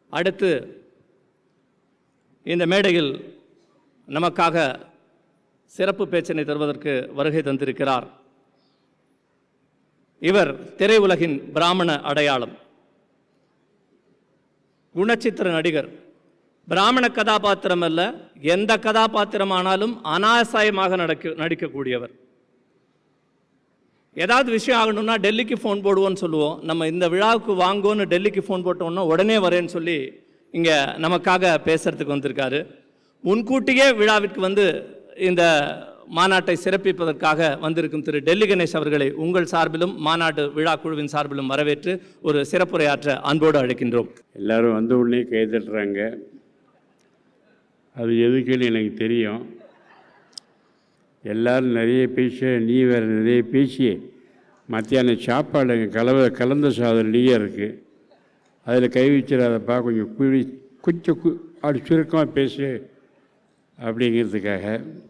அடுத்து இந்த மேடையில் நமக்காக சிறப்பு பேச்சினை தருவதற்கு வருகை தந்திருக்கிறார் இவர் திரையுலகின் பிராமண அடையாளம் குணச்சித்திர நடிகர் பிராமண கதாபாத்திரம் அல்ல எந்த கதாபாத்திரமானாலும் அனாசாயமாக நடக்க நடிக்கக்கூடியவர் ஏதாவது விஷயம் ஆகணும்னா டெல்லிக்கு ஃபோன் போடுவோன்னு சொல்லுவோம் நம்ம இந்த விழாவுக்கு வாங்கோன்னு டெல்லிக்கு ஃபோன் போட்டோம்னா உடனே வரேன்னு சொல்லி இங்கே நமக்காக பேசுறதுக்கு வந்திருக்காரு முன்கூட்டியே விழாவிற்கு வந்து இந்த மாநாட்டை சிறப்பிப்பதற்காக வந்திருக்கும் திரு டெல்லி கணேஷ் அவர்களை உங்கள் சார்பிலும் மாநாட்டு விழா குழுவின் சார்பிலும் வரவேற்று ஒரு சிறப்புரையாற்ற அன்போடு அழைக்கின்றோம் எல்லாரும் வந்த உடனே கை தட்டுறாங்க அது எதுக்குன்னு எனக்கு தெரியும் எல்லாரும் நிறைய பேச நீ வேறு நிறைய பேசி மத்தியானம் சாப்பாடு கலவை கலந்த சாதம் நிறைய இருக்குது அதில் கை வச்சிடாதப்பா கொஞ்சம் குழி கொஞ்சம் கு அப்படி சுருக்கமாக பேசு அப்படிங்கிறதுக்காக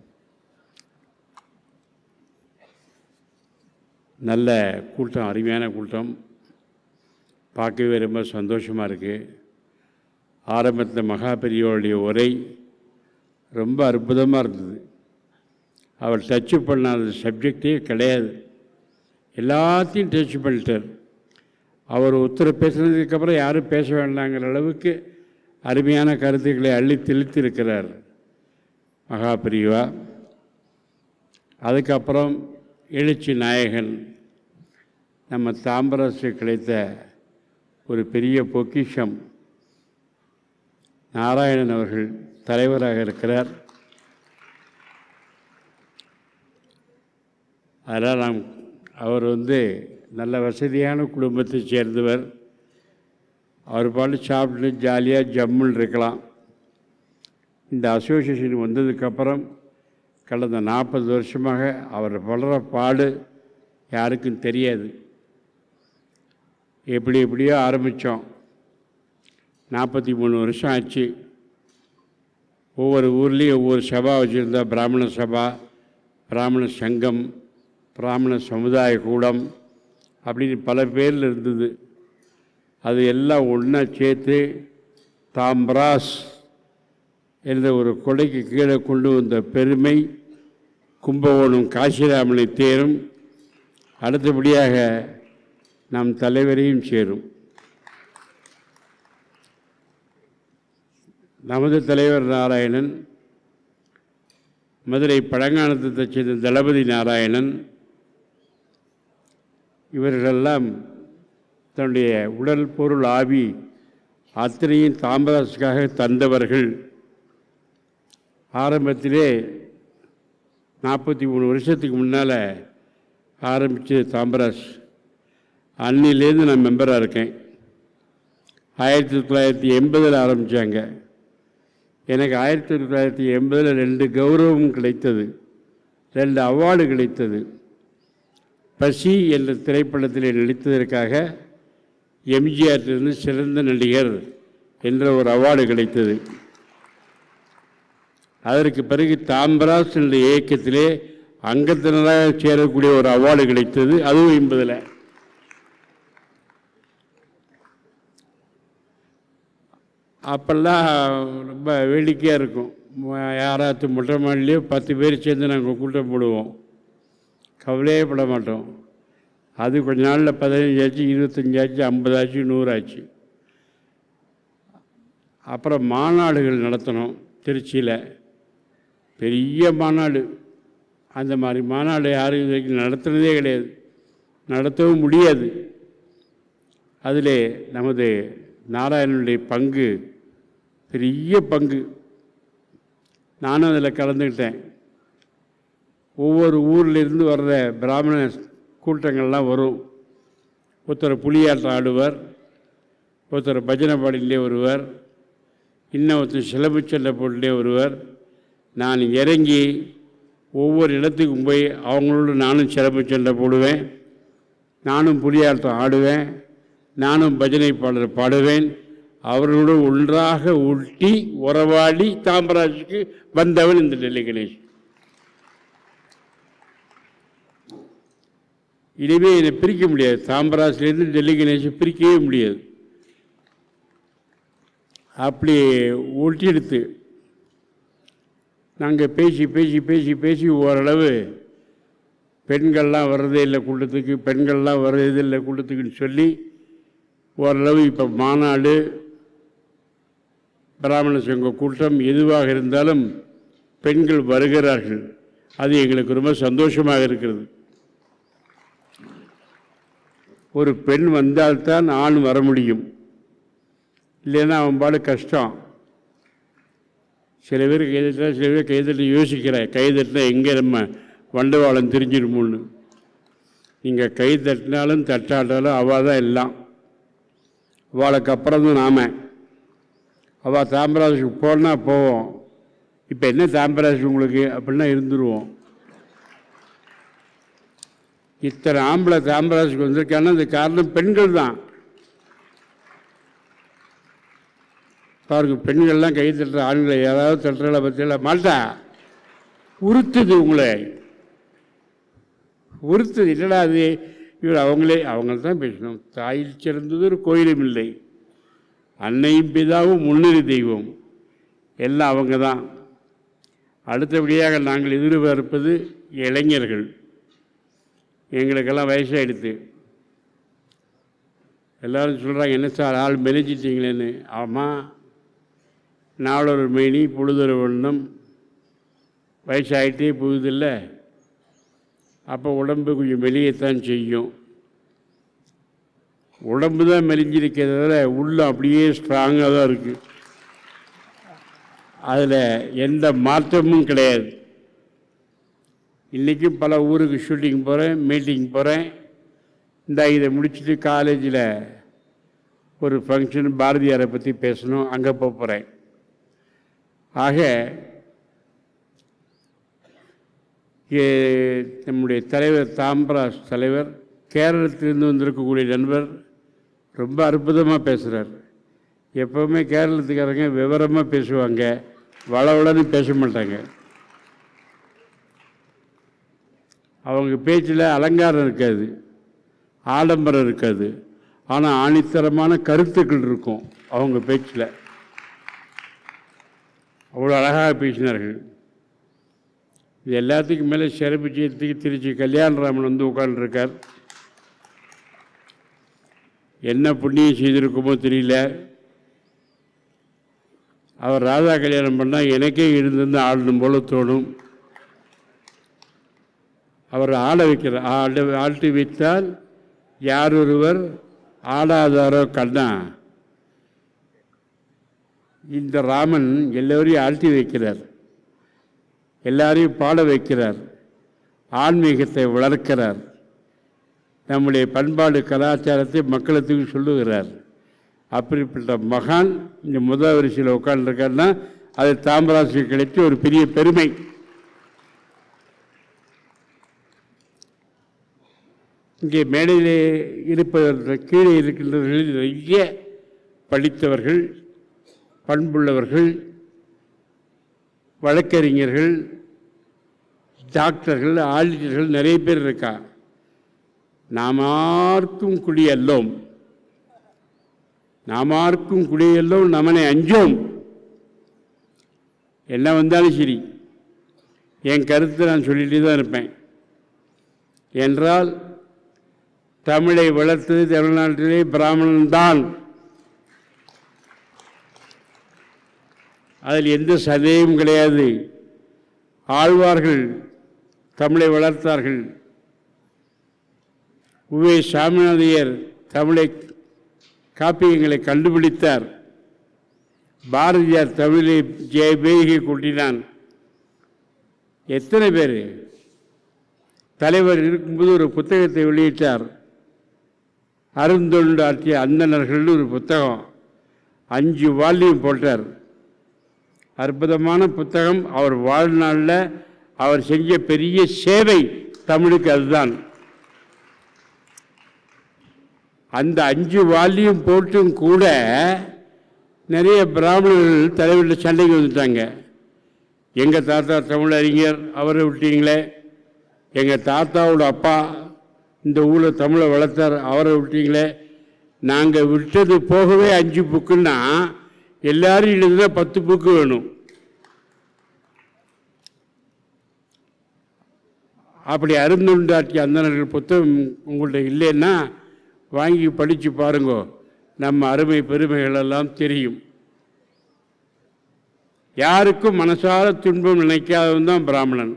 நல்ல கூட்டம் அருமையான கூட்டம் பார்க்கவே ரொம்ப சந்தோஷமாக இருக்குது ஆரம்பத்தில் மகாபெரியோருடைய உரை ரொம்ப அற்புதமாக இருந்தது அவர் டச்சு பண்ணாத சப்ஜெக்டே கிடையாது எல்லாத்தையும் டச் பண்ணிட்டார் அவர் உத்தர பேசுனதுக்கப்புறம் யாரும் பேச வேண்டாங்கிற அளவுக்கு அருமையான கருத்துக்களை அள்ளி தெளித்திருக்கிறார் மகாபிரிவா அதுக்கப்புறம் எழுச்சி நாயகன் நம்ம தாம்பரசு கிடைத்த ஒரு பெரிய பொக்கிஷம் நாராயணன் அவர்கள் தலைவராக இருக்கிறார் அதனால் நாம் அவர் வந்து நல்ல வசதியான குடும்பத்தைச் சேர்ந்தவர் அவர் பாட்டு சாப்பிட்டு ஜாலியாக ஜம்முன்னு இருக்கலாம் இந்த அசோசியேஷன் வந்ததுக்கப்புறம் கடந்த நாற்பது வருஷமாக அவர் படுற பாடு யாருக்கும் தெரியாது எப்படி எப்படியோ ஆரம்பித்தோம் நாற்பத்தி மூணு வருஷம் ஆச்சு ஒவ்வொரு ஊர்லேயும் ஒவ்வொரு சபா வச்சுருந்தா பிராமண சபா பிராமண சங்கம் பிராமண சமுதாய கூடம் அப்படின்னு பல பேரில் இருந்தது அது எல்லாம் ஒன்றா சேர்த்து தாம்ராஸ் என்ற ஒரு கொடைக்கு கீழே கொண்டு வந்த பெருமை கும்பகோணம் காசிராமனை தேரும் அடுத்தபடியாக நம் தலைவரையும் சேரும் நமது தலைவர் நாராயணன் மதுரை பழங்கானத்தை சேர்ந்த தளபதி நாராயணன் இவர்களெல்லாம் தன்னுடைய உடல் பொருள் ஆவி அத்தனையும் தாம்பராசுக்காக தந்தவர்கள் ஆரம்பத்திலே நாற்பத்தி மூணு வருஷத்துக்கு முன்னால் ஆரம்பித்து தாம்பராஸ் அன்னிலேருந்து நான் மெம்பராக இருக்கேன் ஆயிரத்தி தொள்ளாயிரத்தி எண்பதில் ஆரம்பித்தாங்க எனக்கு ஆயிரத்தி தொள்ளாயிரத்தி எண்பதில் ரெண்டு கௌரவம் கிடைத்தது ரெண்டு அவார்டு கிடைத்தது பசி என்ற திரைப்படத்தில் நடித்ததற்காக எம்ஜிஆரிலிருந்து சிறந்த நடிகர் என்ற ஒரு அவார்டு கிடைத்தது அதற்கு பிறகு தாம்பராஸ் என்ற இயக்கத்திலே அங்கத்தினராக சேரக்கூடிய ஒரு அவார்டு கிடைத்தது அதுவும் எண்பதில் அப்போல்லாம் ரொம்ப வேடிக்கையாக இருக்கும் ம- யாராவது மொட்டை மாடிலையோ பத்து பேர் சேர்ந்து நாங்கள் கூட்டம் போடுவோம் கவலையே பட மாட்டோம் அது கொஞ்ச நாளில் பதினஞ்சாச்சு இருபத்தஞ்சாச்சு ஐம்பதாச்சு நூறாச்சு அப்புறம் மாநாடுகள் நடத்தினோம் திருச்சியில் பெரிய மாநாடு அந்த மாதிரி மாநாடு யாரும் இது வரைக்கும் நடத்துனதே கிடையாது நடத்தவும் முடியாது அதிலே நமது நாராயணனுடைய பங்கு பெரிய பங்கு நானும் அதில் கலந்துக்கிட்டேன் ஒவ்வொரு ஊர்லேருந்து வர்ற பிராமண கூட்டங்கள்லாம் வரும் ஒருத்தர் புலியாட்டம் ஆடுவர் ஒருத்தர் பஜனை பாடிலே வருவர் இன்னொருத்தர் சிலம்பு சண்டை போட்டிலே வருவர் நான் இறங்கி ஒவ்வொரு இடத்துக்கும் போய் அவங்களோட நானும் சிலம்பு சண்டை போடுவேன் நானும் புலியாட்டம் ஆடுவேன் நானும் பஜனை பாடல் பாடுவேன் அவர்களோடு ஒன்றாக ஒட்டி உறவாடி தாம்பராஜுக்கு வந்தவன் இந்த டெல்லி கணேஷ் இனிமே என்னை பிரிக்க முடியாது தாம்பராசிலேருந்து டெல்லி கணேஷை பிரிக்கவே முடியாது அப்படி ஒட்டிடுத்து நாங்கள் பேசி பேசி பேசி பேசி ஓரளவு பெண்கள்லாம் வர்றதே இல்லை கூட்டத்துக்கு பெண்கள்லாம் வர்றதே இல்லை கூட்டத்துக்குன்னு சொல்லி ஓரளவு இப்போ மாநாடு பிராமண சங்க கூட்டம் எதுவாக இருந்தாலும் பெண்கள் வருகிறார்கள் அது எங்களுக்கு ரொம்ப சந்தோஷமாக இருக்கிறது ஒரு பெண் வந்தால்தான் ஆண் வர முடியும் இல்லைன்னா அவன் பாடு கஷ்டம் சில பேர் கைதட்டினா சில பேர் கைதட்டி யோசிக்கிறேன் கைதட்டினா எங்கே நம்ம வண்டவாளம் தெரிஞ்சிருமோன்னு நீங்கள் கை தட்டினாலும் தட்டாட்டாலும் அவள் தான் எல்லாம் அவளுக்கு அப்புறம் தான் நாம அவள் தாம்பராசுக்கு போனால் போவோம் இப்போ என்ன தாம்பராசு உங்களுக்கு அப்படின்னா இருந்துருவோம் இத்தனை ஆம்பளை தாம்பராசுக்கு வந்திருக்காங்கன்னா அது காரணம் பெண்கள் தான் பாருங்க பெண்கள்லாம் கை தட்டுற ஆண்களை யாராவது தட்டுறல பற்றியெல்லாம் மாட்டா உறுத்துது உங்களை உறுத்துது இல்லடா அது இவர் அவங்களே அவங்க தான் பேசணும் தாயில் சிறந்தது ஒரு கோயிலும் இல்லை அன்னையும் பிதாவும் முன்னிறு தெய்வம் எல்லாம் அவங்க தான் அடுத்தபடியாக நாங்கள் எதிர்பார்ப்பது இளைஞர்கள் எங்களுக்கெல்லாம் வயசாகிடுது எல்லாரும் சொல்கிறாங்க என்ன சார் ஆள் மெலிஞ்சிட்டிங்களேன்னு ஆமாம் நாளொரு மேனி பொழுதொரு வண்ணம் வயசாகிட்டே போகுதில்ல அப்போ உடம்பு கொஞ்சம் மெலியத்தான் செய்யும் உடம்பு தான் மெலிஞ்சிருக்கிறத உள்ள அப்படியே ஸ்ட்ராங்காக தான் இருக்குது அதில் எந்த மாற்றமும் கிடையாது இன்றைக்கும் பல ஊருக்கு ஷூட்டிங் போகிறேன் மீட்டிங் போகிறேன் இந்த இதை முடிச்சுட்டு காலேஜில் ஒரு ஃபங்க்ஷன் பாரதியாரை பற்றி பேசணும் அங்கே போக போகிறேன் ஆக ஏ- நம்முடைய தலைவர் தாம்பராஜ் தலைவர் கேரளத்திலிருந்து வந்திருக்கக்கூடிய நண்பர் ரொம்ப அற்புதமாக பேசுகிறார் எப்போவுமே கேரளத்துக்காரங்க விவரமாக பேசுவாங்க வளவளன்னு பேச மாட்டாங்க அவங்க பேச்சில் அலங்காரம் இருக்காது ஆடம்பரம் இருக்காது ஆனால் ஆணித்தரமான கருத்துக்கள் இருக்கும் அவங்க பேச்சில் அவ்வளோ அழகாக பேசினார்கள் இது எல்லாத்துக்கும் மேலே சிறப்பு செய்யறதுக்கு திருச்சி கல்யாணராமன் வந்து உட்காந்துருக்கார் என்ன புண்ணியம் செய்திருக்குமோ தெரியல அவர் ராதா கல்யாணம் பண்ணால் எனக்கே இருந்திருந்து ஆடணும் போல தோணும் அவர் ஆட வைக்கிறார் ஆட ஆட்டி வைத்தால் யார் ஒருவர் ஆடாதாரோ கண்ணா இந்த ராமன் எல்லோரையும் ஆழ்த்தி வைக்கிறார் எல்லாரையும் பாட வைக்கிறார் ஆன்மீகத்தை வளர்க்கிறார் நம்முடைய பண்பாடு கலாச்சாரத்தை மக்களுக்கு சொல்லுகிறார் அப்படிப்பட்ட மகான் இந்த முதல் வரிசையில் உட்காந்துருக்காருன்னா அது தாம்பராசுக்கு கிடைச்ச ஒரு பெரிய பெருமை இங்கே மேடையிலே இருப்பவர்கள் கீழே இருக்கின்றவர்கள் நிறைய படித்தவர்கள் பண்புள்ளவர்கள் வழக்கறிஞர்கள் டாக்டர்கள் ஆடிட்டர்கள் நிறைய பேர் இருக்கா நாமார்க்கும் குடியல்லோம் நாமார்க்கும் குடியல்லோம் நமனை அஞ்சோம் என்ன வந்தாலும் சரி என் கருத்தை நான் சொல்லிட்டு தான் இருப்பேன் என்றால் தமிழை வளர்த்தது தமிழ்நாட்டிலே பிராமணன் தான் அதில் எந்த சந்தேகமும் கிடையாது ஆழ்வார்கள் தமிழை வளர்த்தார்கள் உவே சாமிநாதையர் தமிழை காப்பியங்களை கண்டுபிடித்தார் பாரதியார் தமிழை ஜெய பேகி கூட்டினான் எத்தனை பேர் தலைவர் இருக்கும்போது ஒரு புத்தகத்தை வெளியிட்டார் அருந்தொண்டு ஆற்றிய அந்தணர்கள்னு ஒரு புத்தகம் அஞ்சு வால்யூம் போட்டார் அற்புதமான புத்தகம் அவர் வாழ்நாளில் அவர் செஞ்ச பெரிய சேவை தமிழுக்கு அதுதான் அந்த அஞ்சு வால்யூம் போட்டும் கூட நிறைய பிராமணர்கள் தலைவர்கள் சண்டைக்கு வந்துட்டாங்க எங்கள் தாத்தா தமிழ் அறிஞர் அவரை விட்டீங்களே எங்கள் தாத்தாவோட அப்பா இந்த ஊரில் தமிழை வளர்த்தார் அவரை விட்டீங்களே நாங்கள் விட்டது போகவே அஞ்சு புக்குன்னா எல்லாரும் எழுதுனா பத்து புக்கு வேணும் அப்படி அருந்தொண்டாற்றிய அந்தணர்கள் புத்தகம் உங்கள்ட்ட இல்லைன்னா வாங்கி படித்து பாருங்க நம்ம அருமை பெருமைகள் எல்லாம் தெரியும் யாருக்கும் மனசார துன்பம் நினைக்காதவன் தான் பிராமணன்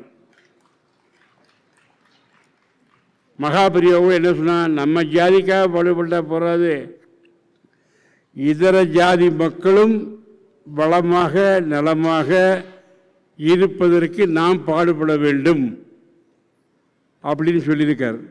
மகாபிரியாவும் என்ன சொன்னா நம்ம ஜாதிக்காக பாடுபட்டா போறாது இதர ஜாதி மக்களும் வளமாக நலமாக இருப்பதற்கு நாம் பாடுபட வேண்டும் அப்படின்னு சொல்லியிருக்கார்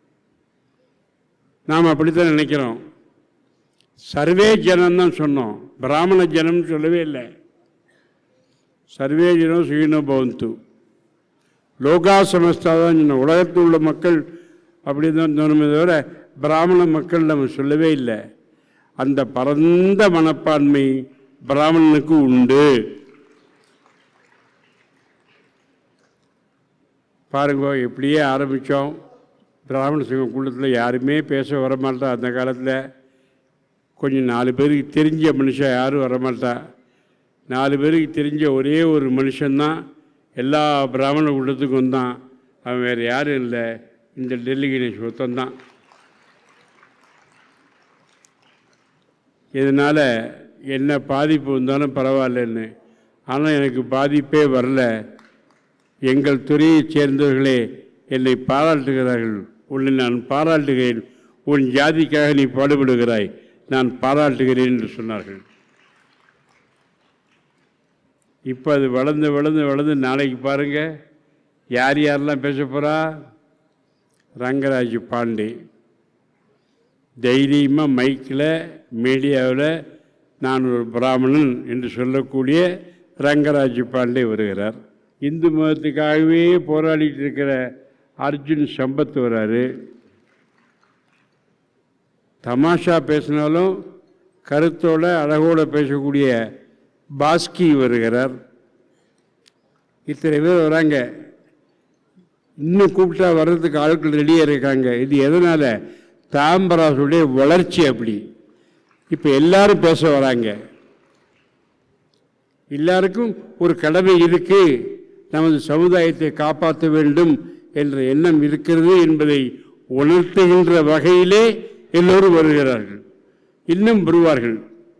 நாம் அப்படித்தான் நினைக்கிறோம் சர்வே ஜனம் தான் சொன்னோம் பிராமண ஜனம்னு சொல்லவே இல்லை சர்வே ஜனம் சுயினோ பவந்து லோகா சமஸ்தா தான் சொன்னோம் உலகத்தில் உள்ள மக்கள் அப்படி தான் சொன்னோமே தவிர பிராமண மக்கள் நம்ம சொல்லவே இல்லை அந்த பரந்த மனப்பான்மை பிராமணனுக்கு உண்டு பாருங்க எப்படியே ஆரம்பித்தோம் பிராமண சங்கம் கூட்டத்தில் யாருமே பேச வரமாட்டா அந்த காலத்தில் கொஞ்சம் நாலு பேருக்கு தெரிஞ்ச மனுஷன் யாரும் வரமாட்டா நாலு பேருக்கு தெரிஞ்ச ஒரே ஒரு மனுஷன்தான் எல்லா பிராமண கூட்டத்துக்கும் வந்தான் அவன் வேறு யாரும் இல்லை இந்த டெல்லி கணேஷ் ஒருத்தந்தான் இதனால் என்ன பாதிப்பு வந்தாலும் பரவாயில்லன்னு ஆனால் எனக்கு பாதிப்பே வரல எங்கள் துறையைச் சேர்ந்தவர்களே என்னை பாராட்டுகிறார்கள் உன்னை நான் பாராட்டுகிறேன் உன் ஜாதிக்காக நீ பாடுபடுகிறாய் நான் பாராட்டுகிறேன் என்று சொன்னார்கள் இப்போ அது வளர்ந்து வளர்ந்து வளர்ந்து நாளைக்கு பாருங்க யார் யாரெல்லாம் பேச போகிறா ரங்கராஜ் பாண்டே தைரியமாக மைக்கில் மீடியாவில் நான் ஒரு பிராமணன் என்று சொல்லக்கூடிய ரங்கராஜ் பாண்டே வருகிறார் இந்து மதத்துக்காகவே போராடிட்டு இருக்கிற அர்ஜுன் சம்பத் வராரு தமாஷா பேசினாலும் கருத்தோட அழகோட பேசக்கூடிய பாஸ்கி வருகிறார் இத்தனை பேர் வராங்க இன்னும் கூப்பிட்டா வர்றதுக்கு ஆட்கள் ரெடியாக இருக்காங்க இது எதனால் தாம்பராசுடைய வளர்ச்சி அப்படி இப்போ எல்லாரும் பேச வராங்க எல்லாருக்கும் ஒரு கடமை இருக்கு நமது சமுதாயத்தை காப்பாற்ற வேண்டும் என்ற எண்ணம் இருக்கிறது என்பதை உணர்த்துகின்ற வகையிலே எல்லோரும் வருகிறார்கள் இன்னும் வருவார்கள்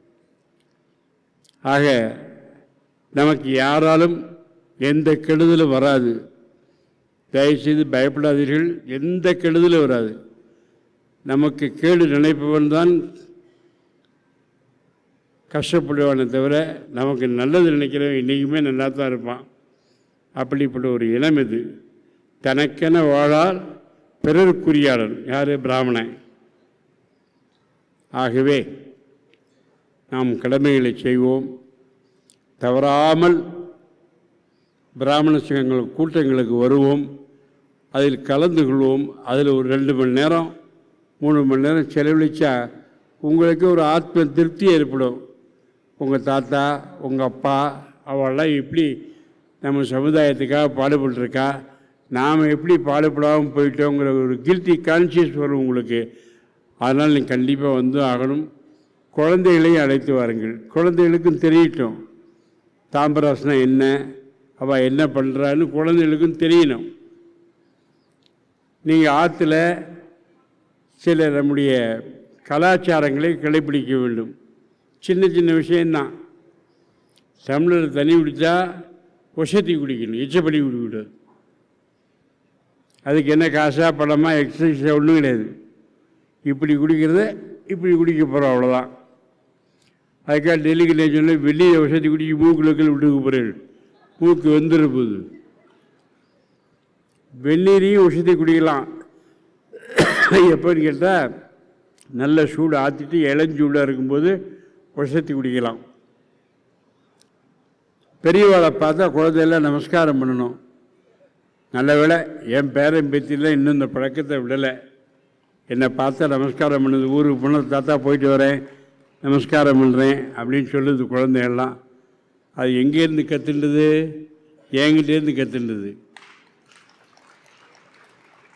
ஆக நமக்கு யாராலும் எந்த கெடுதலும் வராது தயவுசெய்து பயப்படாதீர்கள் எந்த கெடுதலும் வராது நமக்கு கேடு நினைப்பவன் தான் கஷ்டப்படுவானே தவிர நமக்கு நல்லது நினைக்கிறவன் இன்றைக்குமே நல்லா தான் இருப்பான் அப்படிப்பட்ட ஒரு இனம் இது தனக்கென வாழால் பிறருக்குரியாளன் யார் பிராமணன் ஆகவே நாம் கடமைகளை செய்வோம் தவறாமல் பிராமண சங்கங்கள் கூட்டங்களுக்கு வருவோம் அதில் கலந்து கொள்வோம் அதில் ஒரு ரெண்டு மணி நேரம் மூணு மணி நேரம் செலவழித்தா உங்களுக்கு ஒரு ஆத்ம திருப்தி ஏற்படும் உங்கள் தாத்தா உங்கள் அப்பா அவெல்லாம் எப்படி நம்ம சமுதாயத்துக்காக பாடுபட்டுருக்கா நாம் எப்படி பாடுபடாமல் போயிட்டோங்கிற ஒரு கில்ட்டி கான்சியஸ் வரும் உங்களுக்கு அதனால் நீங்கள் கண்டிப்பாக வந்து ஆகணும் குழந்தைகளையும் அழைத்து வாருங்கள் குழந்தைகளுக்கும் தெரியட்டும் தாம்பராசனா என்ன அவள் என்ன பண்ணுறான்னு குழந்தைகளுக்கும் தெரியணும் நீங்கள் ஆற்றுல சில நம்முடைய கலாச்சாரங்களை கடைபிடிக்க வேண்டும் சின்ன சின்ன விஷயந்தான் தமிழர் தண்ணி குடித்தா விஷத்தை குடிக்கணும் எச்சப்படி குடிக்கூடாது அதுக்கு என்ன காசா பணமா எக்ஸசைஸ் ஒன்றும் கிடையாது இப்படி குடிக்கிறத இப்படி குடிக்க போகிறோம் அவ்வளோதான் அதுக்காக டெல்லிக்கு நான் சொன்ன வெளியே விஷத்தை குடிச்சு மூக்கில் விட்டுக்க போகிறேன் மூக்கு வந்துட போகுது வெந்நீரையும் விஷத்தை குடிக்கலாம் எப்போன்னு கேட்டால் நல்ல சூடு ஆற்றிட்டு இளஞ்சூடாக இருக்கும்போது விஷத்தை குடிக்கலாம் பெரியவாளை பார்த்தா குழந்தையெல்லாம் நமஸ்காரம் பண்ணணும் நல்ல வேளை என் பேரன் பேத்திலாம் இன்னும் இந்த பழக்கத்தை விடலை என்னை பார்த்தா நமஸ்காரம் பண்ணுது ஊருக்கு போனது தாத்தா போயிட்டு வரேன் நமஸ்காரம் பண்ணுறேன் அப்படின்னு சொல்லுது குழந்தையெல்லாம் அது எங்கேருந்து கற்றுண்டது என்கிட்டேருந்து கற்றுண்டது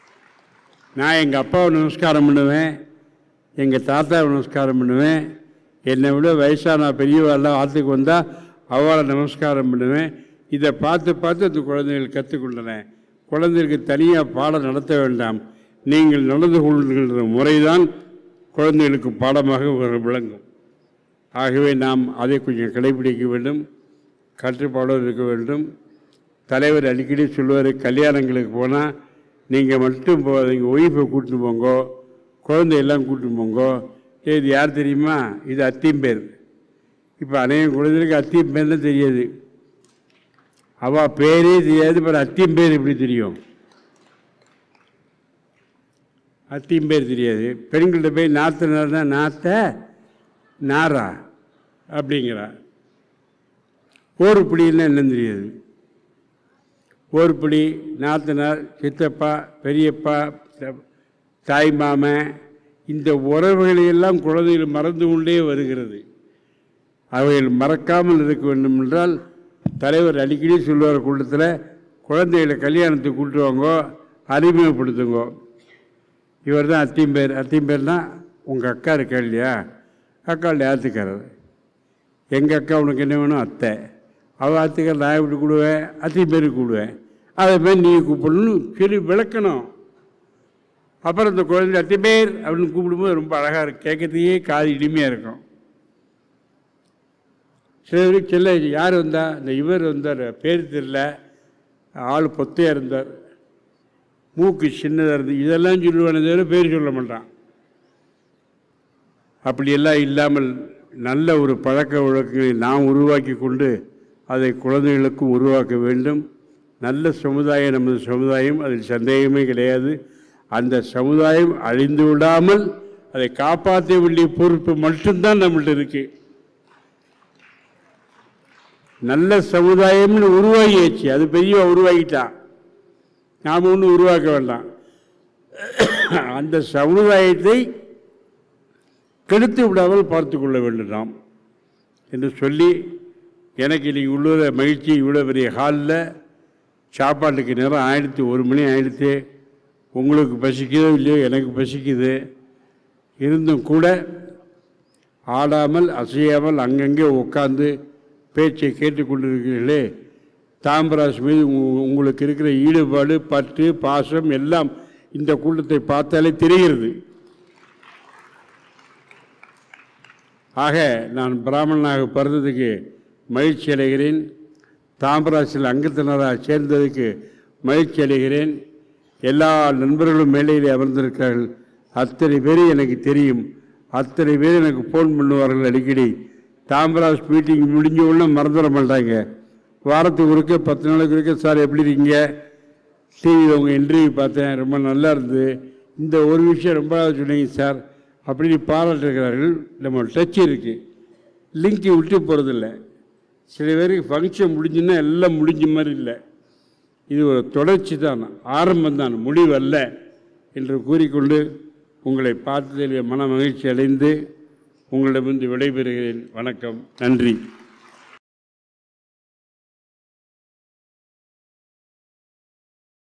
நான் எங்கள் அப்பாவை நமஸ்காரம் பண்ணுவேன் எங்கள் தாத்தாவை நமஸ்காரம் பண்ணுவேன் என்னை விட வயசான பெரியவாள்லாம் ஆற்றுக்கு வந்தால் அவளை நமஸ்காரம் பண்ணுவேன் இதை பார்த்து பார்த்து அந்த குழந்தைகள் கற்றுக்கொண்டன குழந்தைகளுக்கு தனியாக பாடம் நடத்த வேண்டாம் நீங்கள் நடந்து கொள்கின்ற முறைதான் குழந்தைகளுக்கு பாடமாக வி- விளங்கும் ஆகவே நாம் அதை கொஞ்சம் கடைபிடிக்க வேண்டும் கட்டுப்பாடோடு இருக்க வேண்டும் தலைவர் அடிக்கடி சொல்லுவார் கல்யாணங்களுக்கு போனால் நீங்கள் மட்டும் போகாதீங்க ஒய்ஃபை கூட்டிட்டு போங்கோ குழந்தையெல்லாம் கூட்டிட்டு போங்கோ ஏய், இது யார் தெரியுமா இது அத்தியம் பேர் இப்போ அநேக குழந்தைகளுக்கு அத்தியம் பேர் தான் தெரியாது அவள் பேரே தெரியாது பட் அத்தியம் பேர் எப்படி தெரியும் அத்தியம் பேர் தெரியாது பெண்கள்கிட்ட போய் நாத்தனார்னா நாத்த நாரா அப்படிங்கிறா ஓருப்படின்னா என்னன்னு தெரியாது ஓருப்படி நாத்தனார் சித்தப்பா பெரியப்பா த- தாய் மாமன் இந்த உறவுகளையெல்லாம் குழந்தைகள் மறந்து கொண்டே வருகிறது அவைகள் மறக்காமல் இருக்க வேண்டும் என்றால் தலைவர் அடிக்கடி சொல்லுவார் கூட்டத்தில் குழந்தைகளை கல்யாணத்துக்கு கூட்டு வாங்கோ அறிமுகப்படுத்துங்கோ இவர் தான் அத்தியம்பேர் அத்தியம்பேர்னா உங்கள் அக்கா இருக்கா இல்லையா அக்காளுடைய ஆத்துக்காரர் எங்கள் அக்கா உனக்கு என்ன வேணும் அத்தை அவள் ஆத்துக்கார் நான் எப்படி கூடுவேன் அத்தியம்பேருக்கு கூடுவேன் அதே மாதிரி நீ கூப்பிடணும் சரி விளக்கணும் அப்புறம் இந்த குழந்தை அத்தியம்பேர் அப்படின்னு கூப்பிடும்போது ரொம்ப அழகாக இருக்கும் கேட்கறதுக்கே காது இனிமையாக இருக்கும் சில பேருக்கு செல்ல யார் வந்தா இந்த இவர் வந்தார் பேர் தெரியல ஆள் பொத்தையாக இருந்தார் மூக்கு சின்னதாக இருந்தது இதெல்லாம் சொல்லுவானே தவிர பேர் சொல்ல மாட்டான் அப்படியெல்லாம் இல்லாமல் நல்ல ஒரு பழக்க வழக்கங்களை நாம் உருவாக்கி கொண்டு அதை குழந்தைகளுக்கும் உருவாக்க வேண்டும் நல்ல சமுதாயம் நமது சமுதாயம் அதில் சந்தேகமே கிடையாது அந்த சமுதாயம் அழிந்து விடாமல் அதை காப்பாற்ற வேண்டிய பொறுப்பு மட்டும்தான் நம்மள்ட்ட இருக்கு நல்ல சமுதாயம்னு உருவாகியாச்சு அது பெரிய உருவாகிட்டான் நாம் ஒன்றும் உருவாக்க வேண்டாம் அந்த சமுதாயத்தை கெடுத்து விடாமல் பார்த்து கொள்ள வேண்டும் நாம் என்று சொல்லி எனக்கு இன்னைக்கு உள்ள மகிழ்ச்சி இவ்வளோ பெரிய ஹாலில் சாப்பாட்டுக்கு நேரம் ஆயிடுத்து ஒரு மணி ஆயிடுத்து உங்களுக்கு பசிக்குதோ இல்லையோ எனக்கு பசிக்குது இருந்தும் கூட ஆடாமல் அசையாமல் அங்கங்கே உட்கார்ந்து பேச்சை கேட்டுக்கொண்டிருக்கிறீர்களே தாம்பராஸ் மீது உங்க- உங்களுக்கு இருக்கிற ஈடுபாடு பற்று பாசம் எல்லாம் இந்த கூட்டத்தை பார்த்தாலே தெரிகிறது ஆக நான் பிராமணனாக பிறந்ததுக்கு மகிழ்ச்சி அடைகிறேன் தாம்பராசில் அங்கத்தினராக சேர்ந்ததுக்கு மகிழ்ச்சி அடைகிறேன் எல்லா நண்பர்களும் மேலையிலே அமர்ந்திருக்கிறார்கள் அத்தனை பேர் எனக்கு தெரியும் அத்தனை பேர் எனக்கு ஃபோன் பண்ணுவார்கள் அடிக்கடி தாம்பராஸ் மீட்டிங் முடிஞ்ச உடனே மறந்துட மாட்டாங்க வாரத்துக்கு ஒருக்க பத்து நாளைக்கு ஒருக்க சார் எப்படி இருக்கீங்க டிவியில் உங்கள் இன்டர்வியூ பார்த்தேன் ரொம்ப நல்லா இருந்தது இந்த ஒரு விஷயம் ரொம்ப நாள் சொன்னீங்க சார் அப்படின்னு பாராட்டுகிறார்கள் நம்ம டச் இருக்குது லிங்க் விட்டு போகிறதில்ல சில பேருக்கு ஃபங்க்ஷன் முடிஞ்சுன்னா எல்லாம் முடிஞ்ச மாதிரி இல்லை இது ஒரு தொடர்ச்சி தான் ஆரம்பம் தான் முடிவல்ல என்று கூறிக்கொண்டு உங்களை பார்த்ததில் மன மகிழ்ச்சி அடைந்து உங்களிடமிருந்து விடைபெறுகிறேன் வணக்கம் நன்றி